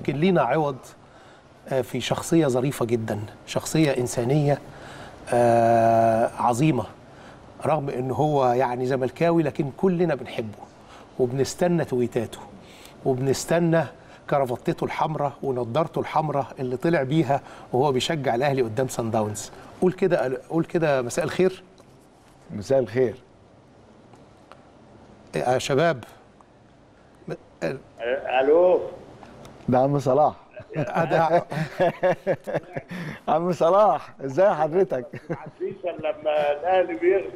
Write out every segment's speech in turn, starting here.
يمكن لينا عوض آه، في شخصيه ظريفه جدا شخصيه انسانيه آه، عظيمه رغم ان هو يعني زملكاوي لكن كلنا بنحبه وبنستنى تويتاته وبنستنى كرافتته الحمراء ونضارته الحمراء اللي طلع بيها وهو بيشجع الاهلي قدام سان داونز قول كده قول كده مساء الخير مساء الخير يا شباب الو ده عم صلاح أنا عم صلاح ازاي حضرتك عزيزا لما الاهلي بيغلب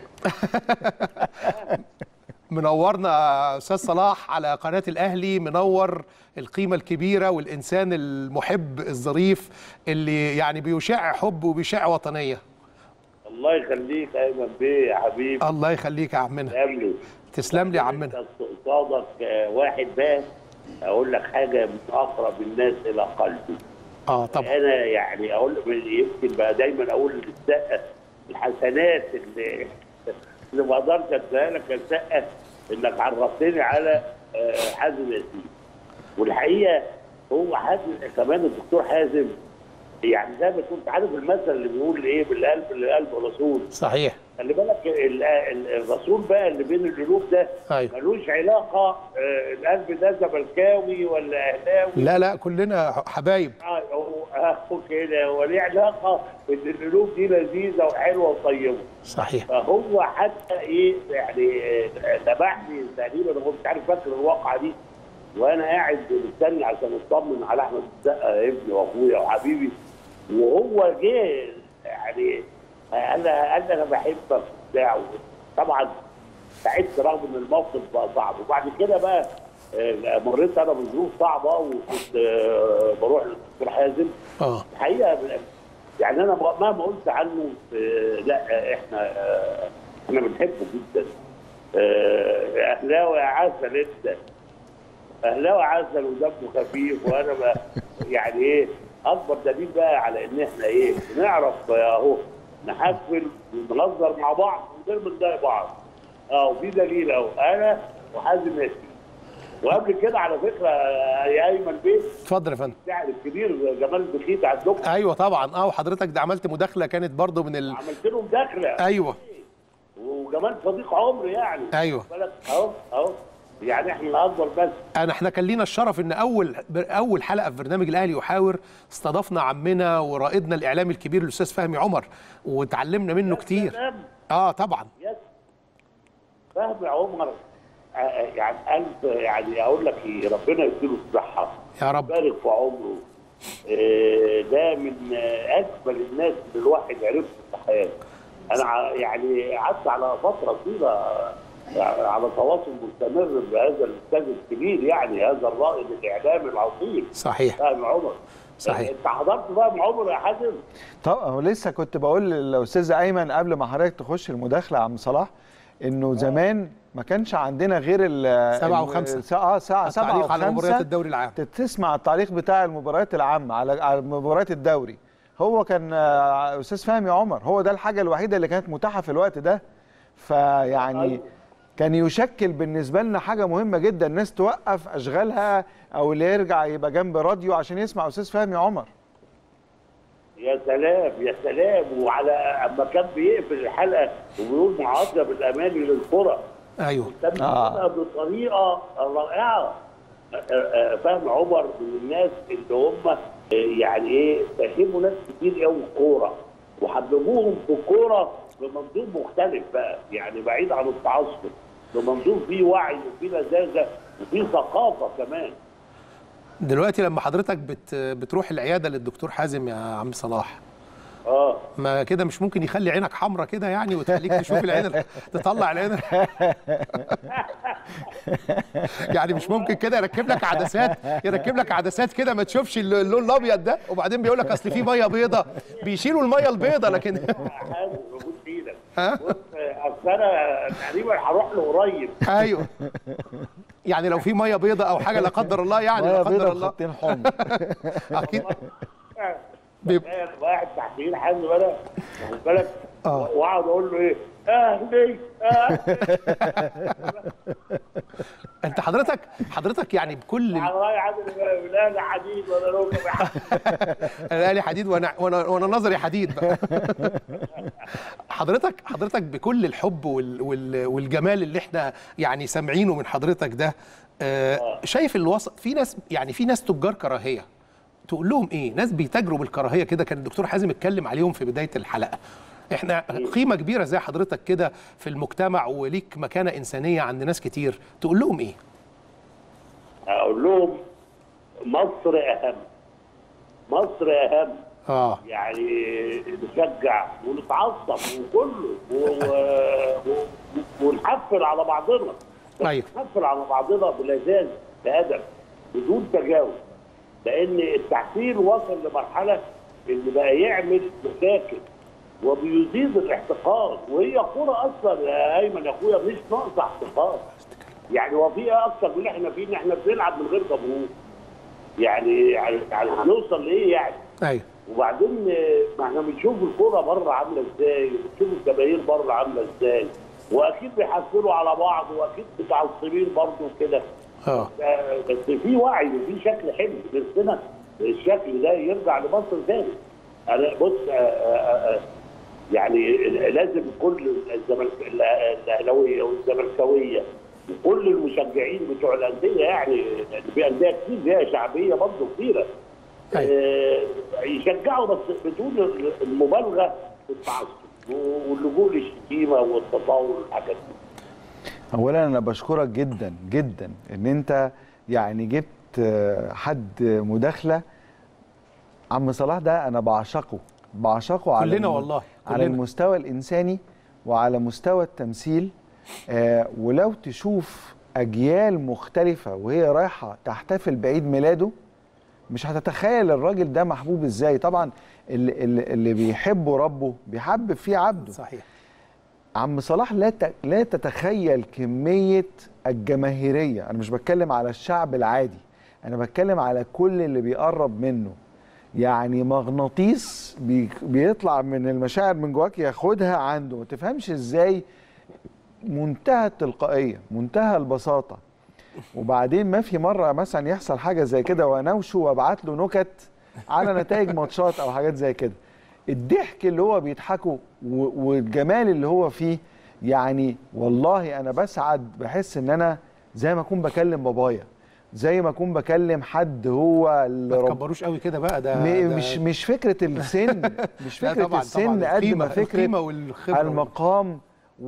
منورنا يا استاذ صلاح على قناه الاهلي منور القيمه الكبيره والانسان المحب الظريف اللي يعني بيشع حب وبيشع وطنيه الله يخليك ايمن بيه يا حبيبي الله يخليك يا عمنا تسلم لي تسلم لي يا عمنا أنت قصادك آه، واحد بقى اقول لك حاجه من اقرب الناس الى قلبي اه طبعا انا يعني اقول يمكن بقى دايما اقول للسقه الحسنات اللي اللي ما اقدرش اديها لك يا سقه انك عرفتني على آه، حازم ياسين والحقيقه هو حازم كمان الدكتور حازم يعني زي ما كنت عارف المثل اللي بيقول ايه بالقلب للقلب رسول صحيح خلي بالك ال- ال- الرسول بقى اللي بين القلوب ده أيوة. ملوش علاقه آه، القلب ده زملكاوي ولا اهلاوي لا لا كلنا حبايب اه هو هو كده هو ليه علاقه ان القلوب دي لذيذه وحلوه وطيبه صحيح فهو حتى ايه يعني آه، ذبحني تقريبا انا مش عارف فاكر الواقعه دي وانا قاعد مستني عشان اطمن على احمد السقا ابني واخويا وحبيبي وهو جه يعني انا قال لي انا بحبك وبتاع طبعا تعبت رغم ان الموقف بقى صعب وبعد كده بقى آه، مريت انا بظروف صعبه وكنت آه، بروح للدكتور حازم اه الحقيقه يعني انا مهما قلت عنه آه، لا احنا آه، احنا بنحبه جدا آه، اهلاوي عسل انت اهلاوي عسل ودمه خفيف وانا ب- يعني ايه اكبر دليل بقى على ان احنا ايه بنعرف اهو نحفل ونهزر مع بعض من غير ما نضايق بعض اه وفي دليل اهو انا وحازم ياسين وقبل كده على فكره آه، يا ايمن بيه اتفضل يا فندم الشاعر الكبير جمال بخيت عندكم ايوه طبعا اه وحضرتك ده عملت مداخله كانت برضو من ال... عملت له مداخله ايوه وجمال صديق عمري يعني ايوه بالك اهو اهو يعني احنا نهزر بس انا احنا كان لينا الشرف ان اول اول حلقه في برنامج الاهلي يحاور استضفنا عمنا ورائدنا الاعلامي الكبير الاستاذ فهمي عمر وتعلمنا منه كتير سلام. اه طبعا يس فهمي عمر آه، آه، يعني ألف يعني أقول لك إيه ربنا يديله الصحة يا رب يبارك في عمره آه، ده من آه، أجمل الناس اللي الواحد عرفه في حياته أنا ع- يعني قعدت على فترة طويلة آه، على تواصل مستمر بهذا الأستاذ الكبير يعني هذا الرائد الإعلامي العظيم صحيح فهمي عمر صحيح. أنت حضرت فهمي عمر يا حازم؟ طب هو لسه كنت بقول للاستاذ ايمن قبل ما حضرتك تخش المداخله يا عم صلاح انه زمان ما كانش عندنا غير ال سبعة ال- وخمسة. الس- اه ساعه سبعة التعليق على وخمسة مباريات الدوري العام تسمع التعليق بتاع المباريات العامه على على مباريات الدوري هو كان آه، استاذ فهمي عمر هو ده الحاجه الوحيده اللي كانت متاحه في الوقت ده فيعني أيوة. كان يشكل بالنسبه لنا حاجه مهمه جدا الناس توقف اشغالها او اللي يرجع يبقى جنب راديو عشان يسمع استاذ فهمي عمر يا سلام يا سلام وعلى اما كان بيقفل الحلقه وبيقول مع اطيب الاماني للكره ايوه كان آه. بيقولها بطريقه رائعه آه، آه، فهم عمر من الناس اللي هم آه، يعني ايه فهموا ناس كتير قوي الكوره وحببوهم في الكوره بمنظور مختلف بقى يعني بعيد عن التعصب بمنظور فيه وعي وفيه لذاذه وفيه ثقافه كمان دلوقتي لما حضرتك بت... بتروح العياده للدكتور حازم يا عم صلاح اه ما كده مش ممكن يخلي عينك حمرا كده يعني وتخليك تشوف العين ال- تطلع العين ال- يعني مش ممكن كده يركب لك عدسات يركب لك عدسات كده ما تشوفش الل- اللون الابيض ده وبعدين بيقول لك اصل في ميه بيضه بيشيلوا الميه البيضه لكن حازم موجود في ايدك ها؟ بص آه، اصل انا تقريبا هروح له قريب ايوه يعني لو في ميه بيضه او حاجه لا قدر الله يعني لا ميه قدر بيضاء الله بخطين حمر اكيد بيب- تخيل واحد تحت ايد حازم انا واخد بالك آه. واقعد اقول له ايه اهلي اهلي انت حضرتك حضرتك يعني بكل على راي عادل امام الاهلي حديد ولا لو حديد الاهلي حديد وانا وانا وانا نظري حديد بقى حضرتك حضرتك بكل الحب وال وال والجمال اللي احنا يعني سامعينه من حضرتك ده آه شايف الوسط في ناس يعني في ناس تجار كراهيه تقول لهم ايه ناس بيتاجروا بالكراهيه كده كان الدكتور حازم اتكلم عليهم في بدايه الحلقه احنا قيمه كبيره زي حضرتك كده في المجتمع وليك مكانه انسانيه عند ناس كتير تقول لهم ايه اقول لهم مصر اهم مصر اهم اه يعني نشجع ونتعصب وكله و- و- و- ونحفل على بعضنا بس أيوة. نحفل على بعضنا بلذاذ بأدب بدون تجاوز لأن التحفيل وصل لمرحلة إن بقى يعمل مشاكل وبيزيد الاحتقار وهي كورة أصلا يا أيمن يا أخويا مش ناقصة احتقار يعني هو في إيه أكتر من اللي إحنا فيه إن إحنا بنلعب من غير جمهور يعني يعني يعني هنوصل لإيه يعني؟ ايوه وبعدين آه، ما احنا بنشوف الكوره بره عامله ازاي وبنشوف الجماهير بره عامله ازاي واكيد بيحفلوا على بعض واكيد متعصبين برضه كده اه آه، بس في وعي وفي شكل حلو نفسنا الشكل ده يرجع لمصر تاني انا بص آه، آه، آه، يعني لازم كل الزمالك الاهلاويه والزملكاويه وكل المشجعين بتوع الانديه يعني في انديه كتير فيها شعبيه برضه كبيره آه، يشجعوا بس بدون المبالغه في التعصب واللجوء للشتيمه والتطاول والحاجات دي اولا انا بشكرك جدا جدا ان انت يعني جبت آه، حد مداخله عم صلاح ده انا بعشقه بعشقه على كلنا الم- والله، على كلنا. المستوى الانساني وعلى مستوى التمثيل آه ولو تشوف اجيال مختلفه وهي رايحه تحتفل بعيد ميلاده مش هتتخيل الراجل ده محبوب ازاي طبعا اللي, اللي اللي بيحبه ربه بيحبب فيه عبده صحيح عم صلاح لا ت- لا تتخيل كمية الجماهيرية أنا مش بتكلم على الشعب العادي أنا بتكلم على كل اللي بيقرب منه يعني مغناطيس بي بيطلع من المشاعر من جواك ياخدها عنده ما تفهمش ازاي منتهى التلقائية منتهى البساطة وبعدين ما في مرة مثلا يحصل حاجة زي كده واناوشه وابعت له نكت على نتائج ماتشات او حاجات زي كده الضحك اللي هو بيضحكه و- والجمال اللي هو فيه يعني والله انا بسعد بحس ان انا زي ما اكون بكلم بابايا زي ما اكون بكلم حد هو اللي ما رب تكبروش قوي كده بقى ده, م- ده مش مش فكره السن مش لا فكره طبعاً، السن طبعاً. قد القيمة- ما فكره القيمة والخبرة المقام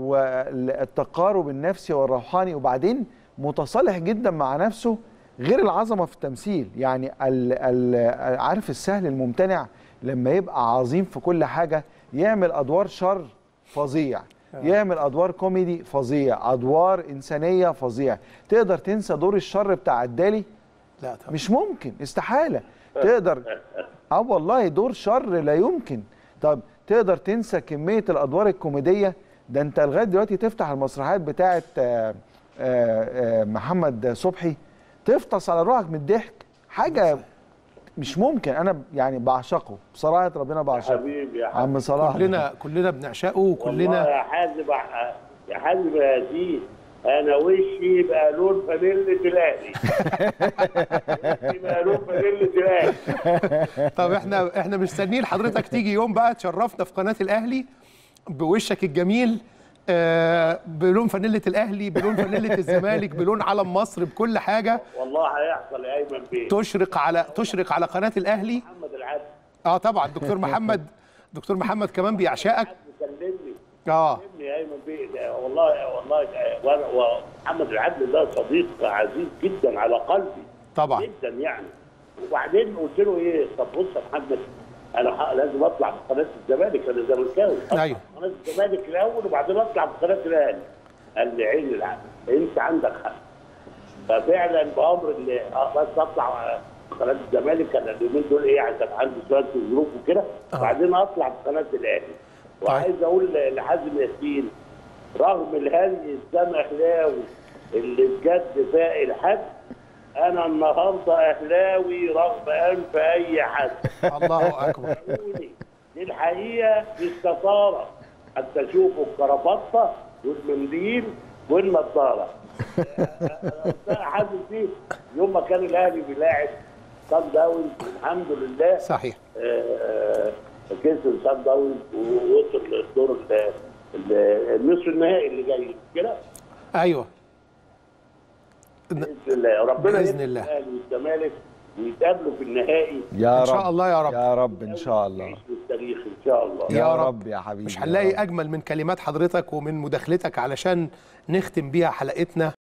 والتقارب النفسي والروحاني وبعدين متصالح جدا مع نفسه غير العظمه في التمثيل يعني ال ال عارف السهل الممتنع لما يبقى عظيم في كل حاجه يعمل ادوار شر فظيع يعمل ادوار كوميدي فظيع ادوار انسانيه فظيع تقدر تنسى دور الشر بتاع الدالي لا طبعا مش ممكن استحالة تقدر اه والله دور شر لا يمكن طب تقدر تنسى كمية الأدوار الكوميدية ده أنت لغاية دلوقتي تفتح المسرحيات بتاعة آه، آه، آه، محمد صبحي تفطس على روحك من الضحك حاجة مش ممكن أنا يعني بعشقه بصراحة ربنا بعشقه حبيبي يا حبيبي عم صلاح كلنا كلنا بنعشقه والله وكلنا يا حازم يا حازم يا ياسين انا وشي يبقى لون فانيلة الاهلي وشي يبقى لون فانيلة الاهلي طب احنا احنا مستنيين حضرتك تيجي يوم بقى تشرفنا في قناه الاهلي بوشك الجميل آه بلون فانيله الاهلي بلون فانيله الزمالك بلون علم مصر بكل حاجه والله هيحصل يا ايمن بيه تشرق على تشرق على قناه الاهلي محمد العدل اه طبعا دكتور محمد دكتور محمد كمان بيعشقك كلمني اه كلمني يا ايمن بيه ده والله والله ده- وأنا- ومحمد العدل ده صديق عزيز جدا على قلبي طبعا جدا يعني وبعدين قلت له ايه طب بص يا محمد انا ح- لازم اطلع في قناه الزمالك انا زملكاوي أطلع أيوه. في قناه الزمالك الاول وبعدين اطلع في قناه الاهلي قال لي عين العقل انت عندك حق ففعلا بامر اللي آه بس اطلع في قناه الزمالك انا اليومين دول ايه عشان عندي شويه ظروف وكده آه. بعدين اطلع في قناه الاهلي وعايز اقول لحازم ياسين رغم الهري الزمخلاوي اللي بجد فاق الحد انا النهارده اهلاوي رغم انف اي حد الله اكبر قولي. دي الحقيقه مش كثاره حتى اشوفوا الكرافطه والمنديل والنضاره أنا حاسس بيه يوم ما كان الاهلي بيلاعب صن داونز الحمد لله صحيح آه، كسب صن داونز ووصل للدور ال- ال- النصف النهائي اللي جاي كده ايوه باذن الله ربنا بإذن يكرم الله. الاهلي والزمالك ويتقابلوا في النهائي يا إن رب شاء الله يا رب. يا رب ان شاء الله يعيشوا التاريخ ان شاء الله يا يا رب. رب يا حبيبي مش يا هنلاقي رب. اجمل من كلمات حضرتك ومن مداخلتك علشان نختم بيها حلقتنا